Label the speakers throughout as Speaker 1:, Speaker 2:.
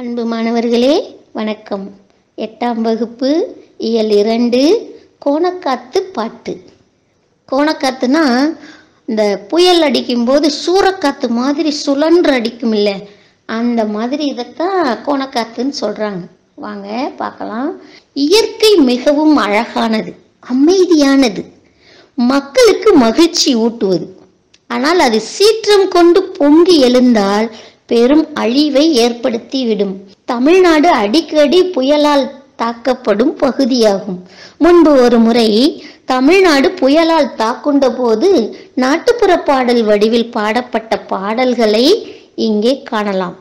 Speaker 1: அன்பு மாணவர்களே வணக்கம் எட்டாம் வகுப்பு இயல் இரண்டு கோணக்காத்து பாட்டு கோணக்காத்துனா இந்த புயல் அடிக்கும்போது சூறக்காத்து மாதிரி சுழன்று அடிக்கும் இல்லை அந்த மாதிரி இதைத்தான் கோணக்காத்துன்னு சொல்கிறாங்க வாங்க பார்க்கலாம் இயற்கை மிகவும் அழகானது அமைதியானது மக்களுக்கு மகிழ்ச்சி ஊட்டுவது ஆனால் அது சீற்றம் கொண்டு பொங்கி எழுந்தால் பெரும் அழிவை ஏற்படுத்திவிடும் தமிழ்நாடு அடிக்கடி புயலால் தாக்கப்படும் பகுதியாகும் முன்பு ஒரு முறை தமிழ்நாடு புயலால் தாக்குண்ட போது நாட்டுப்புற பாடல் வடிவில் பாடப்பட்ட பாடல்களை இங்கே காணலாம்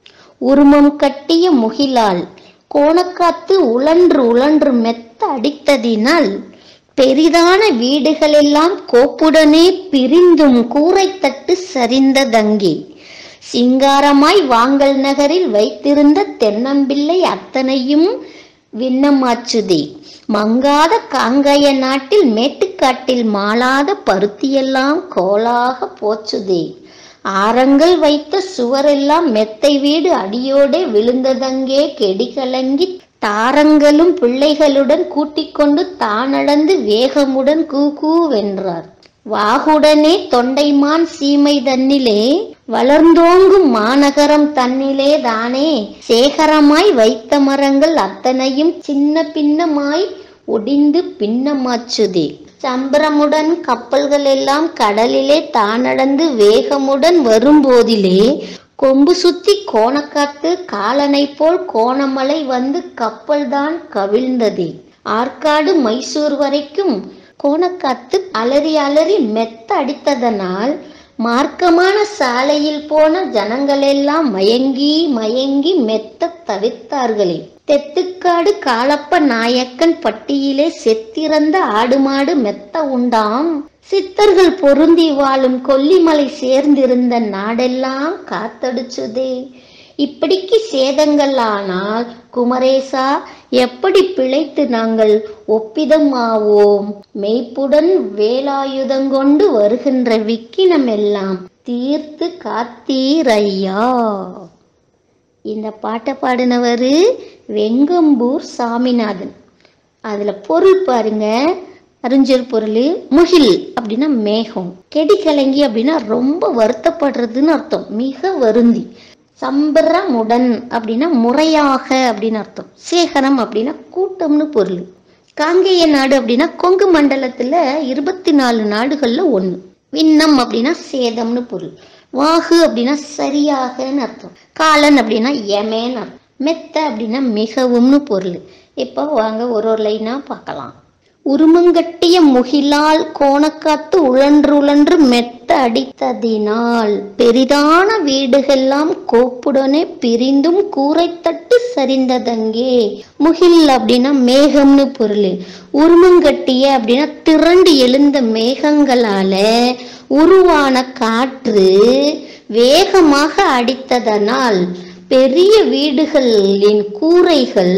Speaker 1: உருமம் கட்டிய முகிலால் கோணக்காத்து உழன்று உழன்று மெத்த அடித்ததினால் பெரிதான வீடுகளெல்லாம் கோப்புடனே பிரிந்தும் கூரைத்தட்டு சரிந்ததங்கே சிங்காரமாய் வாங்கல் நகரில் வைத்திருந்த தென்னம்பிள்ளை அத்தனையும் விண்ணமாச்சுதே மங்காத காங்காய நாட்டில் மேட்டுக்காட்டில் மாளாத பருத்தியெல்லாம் கோலாக போச்சுதே ஆரங்கள் வைத்த சுவரெல்லாம் மெத்தை வீடு அடியோடே விழுந்ததங்கே கெடி கலங்கி தாரங்களும் பிள்ளைகளுடன் கூட்டிக் கொண்டு தானடந்து வேகமுடன் கூ கூவென்றார் வாகுடனே தொண்டைமான் சீமை தன்னிலே வளர்ந்தோங்கும் மாநகரம் தன்னிலே தானே சேகரமாய் வைத்த மரங்கள் அத்தனையும் சின்ன பின்னமாய் ஒடிந்து பின்னமாச்சுதே சம்பரமுடன் கப்பல்கள் எல்லாம் கடலிலே தானடந்து வேகமுடன் வரும்போதிலே கொம்பு சுத்தி கோணக்காத்து காலனை போல் கோணமலை வந்து கப்பல்தான் கவிழ்ந்ததே ஆற்காடு மைசூர் வரைக்கும் கோணக்காத்து அலறி அலறி மெத்த அடித்ததனால் மார்க்கமான சாலையில் போன ஜனங்களெல்லாம் மயங்கி மயங்கி மெத்த தவித்தார்களே தெத்துக்காடு காலப்ப நாயக்கன் பட்டியிலே செத்திறந்த ஆடு மாடு மெத்த உண்டாம் சித்தர்கள் பொருந்தி வாழும் கொல்லிமலை சேர்ந்திருந்த நாடெல்லாம் காத்தடிச்சுதே இப்படிக்கு சேதங்கள் ஆனால் குமரேசா எப்படி பிழைத்து நாங்கள் ஒப்பிதம் ஆவோம் மெய்ப்புடன் வேலாயுதங்கொண்டு வருகின்ற விக்கினம் எல்லாம் தீர்த்து காத்தீரையா இந்த பாட்டை பாடினவர் வெங்கம்பூர் சாமிநாதன் அதுல பொருள் பாருங்க அறிஞர் பொருள் முகில் அப்படின்னா மேகம் கெடி கலங்கி அப்படின்னா ரொம்ப வருத்தப்படுறதுன்னு அர்த்தம் மிக வருந்தி சம்பரமுடன் அப்படின்னா முறையாக அப்படின்னு அர்த்தம் சேகரம் அப்படின்னா கூட்டம்னு பொருள் காங்கேய நாடு அப்படின்னா கொங்கு மண்டலத்துல இருபத்தி நாலு நாடுகள்ல ஒண்ணு விண்ணம் அப்படின்னா சேதம்னு பொருள் வாகு அப்படின்னா சரியாகன்னு அர்த்தம் காலன் அப்படின்னா எமேன்னு அர்த்தம் மெத்த அப்படின்னா மிகவும்னு பொருள் இப்போ வாங்க ஒரு ஒரு லைனா பார்க்கலாம் உருமங்கட்டிய முகிலால் கோணக்காத்து உழன்று உழன்று மெத்த அடித்ததினால் பெரிதான வீடுகெல்லாம் கோப்புடனே பிரிந்தும் கூரைத்தட்டு சரிந்ததங்கே முகில் அப்படின்னா மேகம்னு பொருள் உருமங்கட்டிய அப்படின்னா திரண்டு எழுந்த மேகங்களால உருவான காற்று வேகமாக அடித்ததனால் பெரிய வீடுகளின் கூரைகள்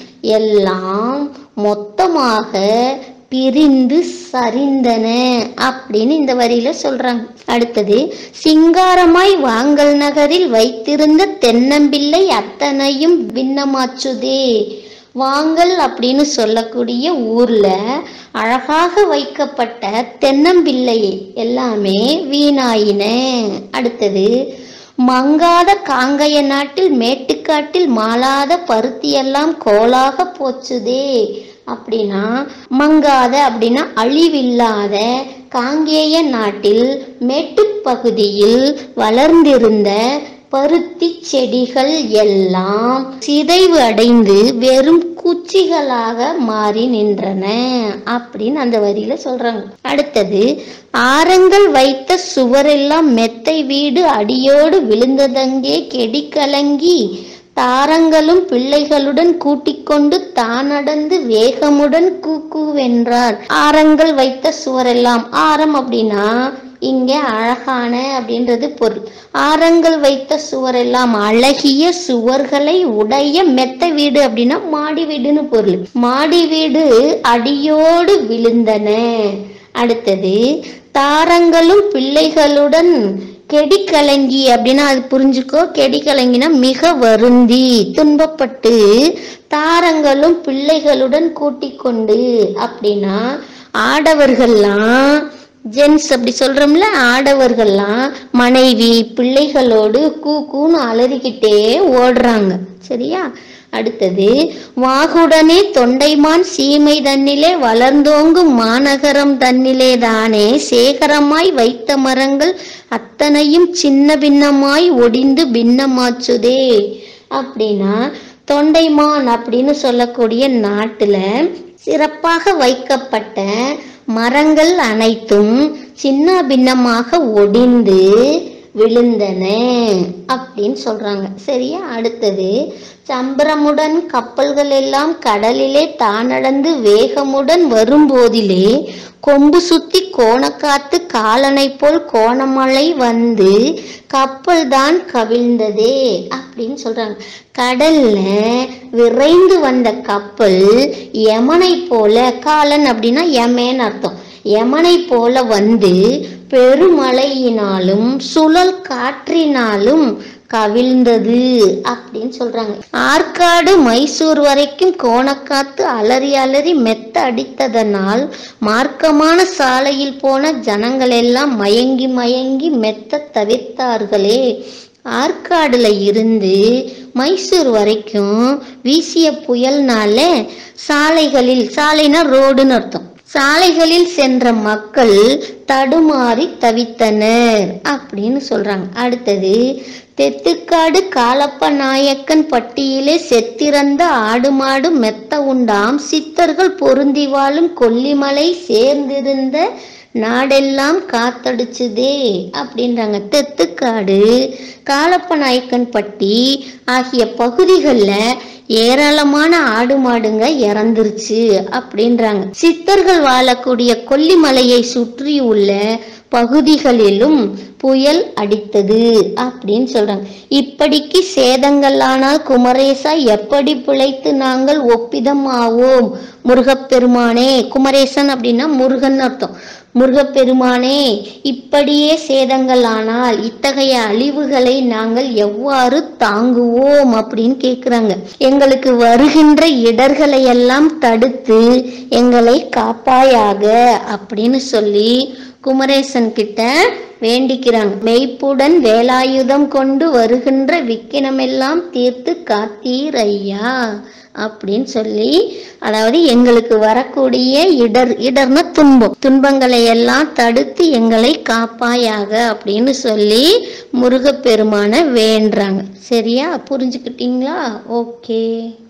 Speaker 1: எல்லாம் மொத்தமாக பிரிந்து சரிந்தன அப்படின்னு இந்த வரியில சொல்றாங்க அடுத்தது சிங்காரமாய் வாங்கல் நகரில் வைத்திருந்த தென்னம்பிள்ளை அத்தனையும் பின்னமாச்சுதே வாங்கல் அப்படின்னு சொல்லக்கூடிய ஊர்ல அழகாக வைக்கப்பட்ட தென்னம்பிள்ளை எல்லாமே வீணாயின அடுத்தது மங்காத காங்கைய நாட்டில் மேட்டுக்காட்டில் மாளாத பருத்தியெல்லாம் கோலாக போச்சுதே அப்படின்னா மங்காத அப்படின்னா அழிவில்லாத காங்கேய நாட்டில் மேட்டுப்பகுதியில் வளர்ந்திருந்த பருத்தி செடிகள் எல்லாம் சிதைவு அடைந்து வெறும் குச்சிகளாக மாறி நின்றன அப்படின்னு அந்த வரியில சொல்றாங்க அடுத்தது ஆரங்கள் வைத்த சுவரெல்லாம் மெத்தை வீடு அடியோடு விழுந்ததங்கே கெடி கலங்கி தாரங்களும் பிள்ளைகளுடன் கூட்டிக் கொண்டு தானடந்து வேகமுடன் கூக்குவென்றார் ஆரங்கள் வைத்த சுவரெல்லாம் ஆரம் அப்படின்னா இங்க அழகான அப்படின்றது பொருள் ஆரங்கள் வைத்த சுவரெல்லாம் அழகிய சுவர்களை உடைய மெத்த வீடு அப்படின்னா மாடி வீடுன்னு பொருள் மாடி வீடு அடியோடு விழுந்தன அடுத்தது தாரங்களும் பிள்ளைகளுடன் கெடி கலங்கி அப்படின்னா அது புரிஞ்சுக்கோ கெடி கலங்கினா மிக வருந்தி துன்பப்பட்டு தாரங்களும் பிள்ளைகளுடன் கூட்டிக் கொண்டு அப்படின்னா ஆடவர்கள்லாம் ஜென்ஸ் அப்படி சொல்றோம்ல ஆடவர்கள்லாம் மனைவி பிள்ளைகளோடு கூ கூன்னு அலறிக்கிட்டே ஓடுறாங்க சரியா அடுத்தது வாகுடனே தொண்டைமான் சீமை தன்னிலே வளர்ந்தோங்கும் மாநகரம் தன்னிலே தானே சேகரமாய் வைத்த மரங்கள் அத்தனையும் சின்ன பின்னமாய் ஒடிந்து பின்னமாச்சுதே அப்படின்னா தொண்டைமான் அப்படின்னு சொல்லக்கூடிய நாட்டுல சிறப்பாக வைக்கப்பட்ட மரங்கள் அனைத்தும் சின்ன பின்னமாக ஒடிந்து விழுந்தன அப்படின்னு சொல்றாங்க சரியா அடுத்தது சம்பரமுடன் கப்பல்கள் எல்லாம் கடலிலே தானடந்து வேகமுடன் வரும்போதிலே கொம்பு சுத்தி கோணக்காத்து காலனை போல் கோணமலை வந்து கப்பல் தான் கவிழ்ந்ததே அப்படின்னு சொல்றாங்க கடல்ல விரைந்து வந்த கப்பல் யமனை போல காலன் அப்படின்னா யமேன்னு அர்த்தம் யமனை போல வந்து பெருமழையினாலும் சுழல் காற்றினாலும் கவிழ்ந்தது அப்படின்னு சொல்றாங்க ஆற்காடு மைசூர் வரைக்கும் கோணக்காத்து அலறி அலறி மெத்த அடித்ததனால் மார்க்கமான சாலையில் போன ஜனங்கள் எல்லாம் மயங்கி மயங்கி மெத்த தவிர்த்தார்களே ஆற்காடுல இருந்து மைசூர் வரைக்கும் வீசிய புயல்னால சாலைகளில் சாலைனா ரோடுன்னு அர்த்தம் சாலைகளில் சென்ற மக்கள் தடுமாறி தவித்தனர் அப்படின்னு சொல்றாங்க அடுத்தது தெத்துக்காடு காலப்ப நாயக்கன் பட்டியிலே செத்திறந்த ஆடு மாடு மெத்த உண்டாம் சித்தர்கள் பொருந்தி வாழும் கொல்லிமலை சேர்ந்திருந்த நாடெல்லாம் காத்தடிச்சுதே அப்படின்றாங்க தெத்துக்காடு காலப்ப நாயக்கன் பட்டி ஆகிய பகுதிகளில் ஏராளமான ஆடு மாடுங்க இறந்துருச்சு அப்படின்றாங்க சித்தர்கள் வாழக்கூடிய கொல்லிமலையை சுற்றி உள்ள பகுதிகளிலும் புயல் அடித்தது அப்படின்னு சொல்றாங்க இப்படிக்கு சேதங்களானால் குமரேசா எப்படி பிழைத்து நாங்கள் ஒப்பிதம் ஆவோம் முருகப்பெருமானே குமரேசன் அப்படின்னா முருகன் அர்த்தம் முருகப்பெருமானே இப்படியே சேதங்கள் ஆனால் இத்தகைய அழிவுகளை நாங்கள் எவ்வாறு தாங்குவோம் அப்படின்னு கேக்குறாங்க எங்களுக்கு வருகின்ற இடர்களை எல்லாம் தடுத்து எங்களை காப்பாயாக அப்படின்னு சொல்லி குமரேசன் கிட்ட வேண்டிக்கிறாங்க மெய்ப்புடன் வேலாயுதம் கொண்டு வருகின்ற விக்கினமெல்லாம் தீர்த்து காத்தீர் ஐயா அப்படின்னு சொல்லி அதாவது எங்களுக்கு வரக்கூடிய இடர் இடர்னா துன்பம் துன்பங்களை எல்லாம் தடுத்து எங்களை காப்பாயாக அப்படின்னு சொல்லி முருகப்பெருமான வேண்டுறாங்க சரியா புரிஞ்சுக்கிட்டீங்களா ஓகே